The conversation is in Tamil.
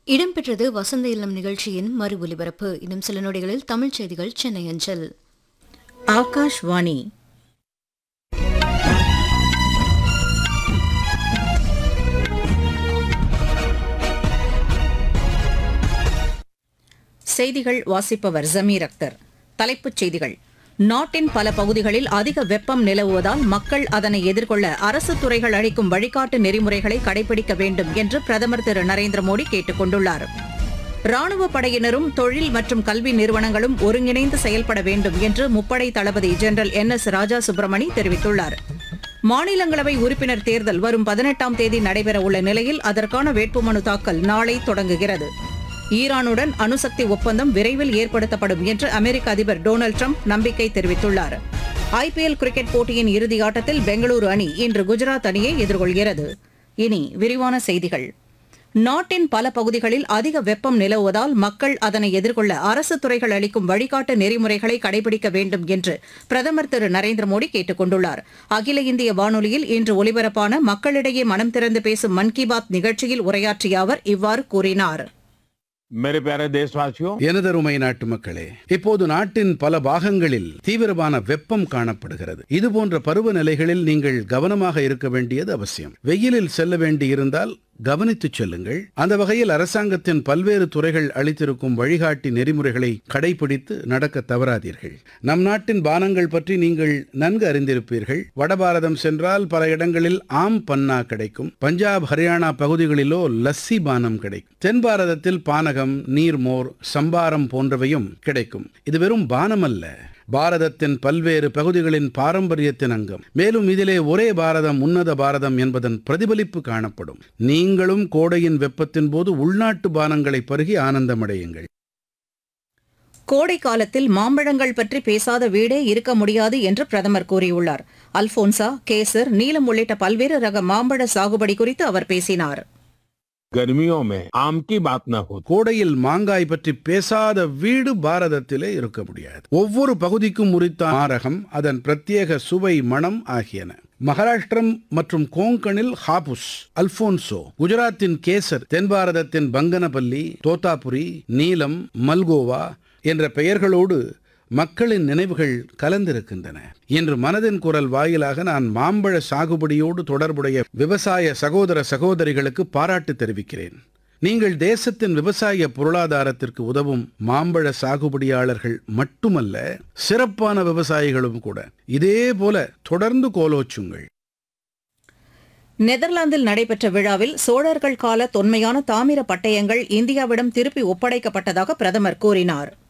இடம்பெற்றது வசந்த இல்லம் நிகழ்ச்சியின் மறு ஒலிபரப்பு இன்னும் சில நொடிகளில் தமிழ்ச் செய்திகள் சென்னை அஞ்சல் ஆகாஷ்வாணி செய்திகள் வாசிப்பவர் ஜமீர் அக்தர் தலைப்புச் செய்திகள் நாட்டின் பல பகுதிகளில் அதிக வெப்பம் நிலவுவதால் மக்கள் அதனை எதிர்கொள்ள அரசு துறைகள் அளிக்கும் வழிகாட்டு நெறிமுறைகளை கடைபிடிக்க வேண்டும் என்று பிரதமர் திரு நரேந்திர மோடி கேட்டுக் கொண்டுள்ளார் ராணுவ படையினரும் தொழில் மற்றும் கல்வி நிறுவனங்களும் ஒருங்கிணைந்து செயல்பட வேண்டும் என்று முப்படை தளபதி general N S Raja Subramani தெரிவித்துள்ளார் மாநிலங்களவை உறுப்பினர் தேர்தல் வரும் பதினெட்டாம் தேதி நடைபெறவுள்ள நிலையில் அதற்கான வேட்புமனு தாக்கல் நாளை தொடங்குகிறது ஈரானுடன் அணுசக்தி ஒப்பந்தம் விரைவில் ஏற்படுத்தப்படும் என்று அமெரிக்க அதிபர் டொனால்டு ட்ரம்ப் நம்பிக்கை தெரிவித்துள்ளார் ஐபிஎல் கிரிக்கெட் போட்டியின் இறுதி ஆட்டத்தில் பெங்களூரு அணி இன்று குஜராத் அணியை எதிர்கொள்கிறது இனி விரிவான செய்திகள் நாட்டின் பல பகுதிகளில் அதிக வெப்பம் நிலவுவதால் மக்கள் அதனை எதிர்கொள்ள அரசு துறைகள் அளிக்கும் வழிகாட்டு நெறிமுறைகளை கடைபிடிக்க வேண்டும் என்று பிரதமர் திரு நரேந்திர மோடி கேட்டுக் கொண்டுள்ளார் அகில இந்திய வானொலியில் இன்று ஒலிபரப்பான மக்களிடையே மனம் திறந்து பேசும் மன் கி பாத் நிகழ்ச்சியில் உரையாற்றிய அவர் இவ்வாறு கூறினார் मेरे प्यारे देशवासियों எனதருமை நாட்டு மக்களே இப்போது நாட்டின் பல பாகங்களில் தீவிரமான வெப்பம் காணப்படுகிறது இது போன்ற பருவநிலைகளில் நீங்கள் கவனமாக இருக்க வேண்டியது அவசியம் வெயிலில் செல்ல வேண்டியிருந்தால் கவனித்துச் செல்லுங்கள் அந்த வகையில் அரசாங்கத்தின் பல்வேறு துறைகள் அளித்திருக்கும் வழிகாட்டி நெறிமுறைகளை கடைபிடித்து நடக்க தவறாதீர்கள் நம் நாட்டின் பானங்கள் பற்றி நீங்கள் நன்கு அறிந்திருப்பீர்கள் வடபாரதம் சென்றால் பல இடங்களில் ஆம் பன்னா கிடைக்கும் பஞ்சாப் ஹரியானா பகுதிகளிலோ லஸ்ஸி பானம் கிடைக்கும் தென் பாரதத்தில் பானகம் நீர்மோர் சம்பாரம் போன்றவையும் கிடைக்கும் இது வெறும் பானம் அல்ல பாரதத்தின் பல்வேறு பகுதிகளின் பாரம்பரியத்தின் அங்கம் மேலும் இதிலே ஒரே பாரதம் உன்னத பாரதம் என்பதன் பிரதிபலிப்பு காணப்படும் நீங்களும் கோடையின் வெப்பத்தின் போது உள்நாட்டு பானங்களை பருகி ஆனந்தமடையுங்கள் கோடை காலத்தில் மாம்பழங்கள் பற்றி பேசாத வீடே இருக்க முடியாது என்று பிரதமர் கூறியுள்ளார் அல்போன்சா கேசர் நீலம் உள்ளிட்ட பல்வேறு ரக மாம்பழ சாகுபடி குறித்து அவர் பேசினார் गर्मियों में आम की बात न हो கோடையில் மாங்காய் பற்றி பேசாத வீடு பாரதத்திலே இருக்க முடியாது ஒவ்வொரு பகுதிக்கும் உரித்த ஆரகம் அதன் பிரத்யேக சுவை மணம் ஆகியன மகாராஷ்டிரம் மற்றும் கோங்கனில் ஹாபுஸ் அல்போன்சோ குஜராத்தின் கேசர் தென் பாரதத்தின் பங்கனபல்லி தோத்தாபுரி நீலம் மல்கோவா என்ற பெயர்களோடு மக்களின் நினைவுகள் கலந்திருக்கின்றன இன்று மனதின் குரல் வாயிலாக நான் மாம்பழ சாகுபடியோடு தொடர்புடைய விவசாய சகோதர சகோதரிகளுக்கு பாராட்டு தெரிவிக்கிறேன் நீங்கள் தேசத்தின் விவசாய பொருளாதாரத்திற்கு உதவும் மாம்பழ சாகுபடியாளர்கள் மட்டுமல்ல சிறப்பான விவசாயிகளும் கூட இதே போல தொடர்ந்து கோலோச்சுங்கள் நெதர்லாந்தில் நடைபெற்ற விழாவில் சோழர்கள் கால தொன்மையான தாமிர பட்டயங்கள் இந்தியாவிடம் திருப்பி ஒப்படைக்கப்பட்டதாக பிரதமர் கூறினார்